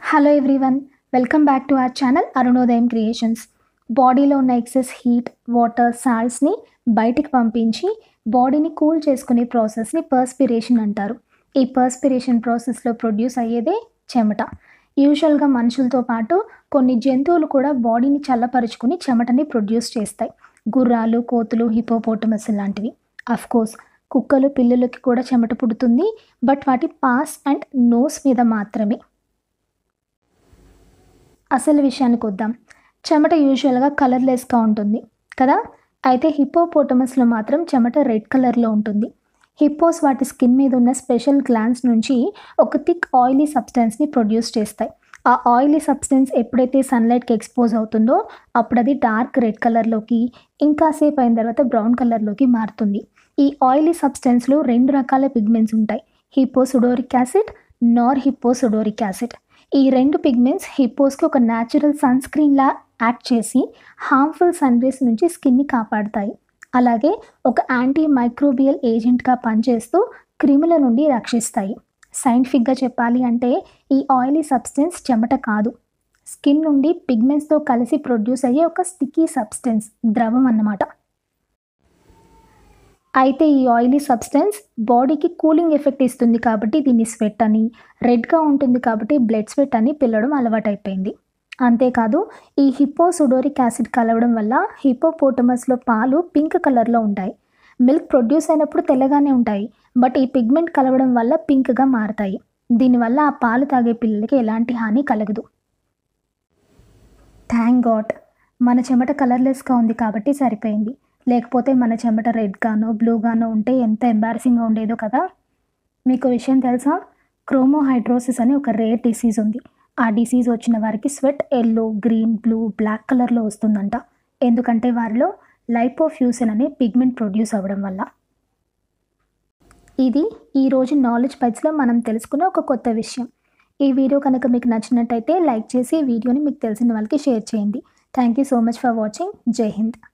hello everyone welcome back to our channel Arunodayam creations బాడీలో ఉన్న excess heat water సాల్ట్స్ని బయటికి పంపించి బాడీని కూల్ చేసుకునే ప్రాసెస్ని పర్స్పిరేషన్ అంటారు ఈ పర్స్పిరేషన్ ప్రాసెస్లో ప్రొడ్యూస్ అయ్యేదే చెమట యూజువల్గా మనుషులతో పాటు కొన్ని జంతువులు కూడా బాడీని చల్లపరుచుకుని చెమటని ప్రొడ్యూస్ చేస్తాయి గుర్రాలు కోతులు హిపోపోటమస్ లాంటివి అఫ్ కోర్స్ కుక్కలు పిల్లులకి కూడా చెమట పుడుతుంది బట్ వాటి పాస్ అండ్ నోస్ మీద మాత్రమే అసలు విషయానికి వద్దాం చెమట యూజువల్గా కలర్లెస్గా ఉంటుంది కదా అయితే హిప్పోపోటమస్లో మాత్రం చెమట రెడ్ కలర్లో ఉంటుంది హిప్పోస్ వాటి స్కిన్ మీద ఉన్న స్పెషల్ గ్లాన్స్ నుంచి ఒక థిక్ ఆయిలీ సబ్స్టెన్స్ని ప్రొడ్యూస్ చేస్తాయి ఆ ఆయిలీ సబ్స్టెన్స్ ఎప్పుడైతే సన్లైట్కి ఎక్స్పోజ్ అవుతుందో అప్పుడు అది డార్క్ రెడ్ కలర్లోకి ఇంకాసేపు అయిన తర్వాత బ్రౌన్ కలర్లోకి మారుతుంది ఈ ఆయిలీ సబ్స్టెన్స్లో రెండు రకాల పిగ్మెంట్స్ ఉంటాయి హిప్పోసుడోరిక్ యాసిడ్ నార్ హిప్పోసుడోరిక్ యాసిడ్ ఈ రెండు పిగ్మెంట్స్ హిప్పోస్కి ఒక న్యాచురల్ సన్ స్క్రీన్లా యాక్ట్ చేసి హార్మ్ఫుల్ సన్ రేస్ నుంచి స్కిన్ని కాపాడుతాయి అలాగే ఒక యాంటీ మైక్రోబియల్ ఏజెంట్గా పనిచేస్తూ క్రిముల నుండి రక్షిస్తాయి సైంటిఫిక్గా చెప్పాలి అంటే ఈ ఆయిలీ సబ్స్టెన్స్ చెమట కాదు స్కిన్ నుండి పిగ్మెంట్స్తో కలిసి ప్రొడ్యూస్ అయ్యే ఒక స్టిక్కీ సబ్స్టెన్స్ ద్రవం అన్నమాట అయితే ఈ ఆయిలీ సబ్స్టెన్స్ బాడీకి కూలింగ్ ఎఫెక్ట్ ఇస్తుంది కాబట్టి దీన్ని స్వెట్ అని రెడ్గా ఉంటుంది కాబట్టి బ్లడ్ స్వెట్ అని పిలవడం అలవాటైపోయింది అంతేకాదు ఈ హిప్పోసుడోరిక్ యాసిడ్ కలవడం వల్ల హిప్పోపోటమస్లో పాలు పింక్ కలర్లో ఉంటాయి మిల్క్ ప్రొడ్యూస్ అయినప్పుడు తెల్లగానే ఉంటాయి బట్ ఈ పిగ్మెంట్ కలవడం వల్ల పింక్గా మారతాయి దీనివల్ల ఆ పాలు తాగే పిల్లలకి ఎలాంటి హాని కలగదు థ్యాంక్ గాడ్ మన చెమట కలర్లెస్గా ఉంది కాబట్టి సరిపోయింది లేకపోతే మన చెమట రెడ్గానో బ్లూగానో ఉంటే ఎంత ఎంబారసింగ్గా ఉండేదో కదా మీకు విషయం తెలుసా క్రోమోహైడ్రోసిస్ అని ఒక రేర్ డిసీజ్ ఉంది ఆ డిసీజ్ వచ్చిన వారికి sweat yellow green blue black కలర్లో వస్తుందంట ఎందుకంటే వారిలో లైపోఫ్యూసిన్ అనే పిగ్మెంట్ ప్రొడ్యూస్ అవ్వడం వల్ల ఇది ఈరోజు నాలెడ్జ్ బైట్స్లో మనం తెలుసుకునే ఒక కొత్త విషయం ఈ వీడియో కనుక మీకు నచ్చినట్టయితే లైక్ చేసి ఈ వీడియోని మీకు తెలిసిన వాళ్ళకి షేర్ చేయండి thank you so much for watching జై హింద్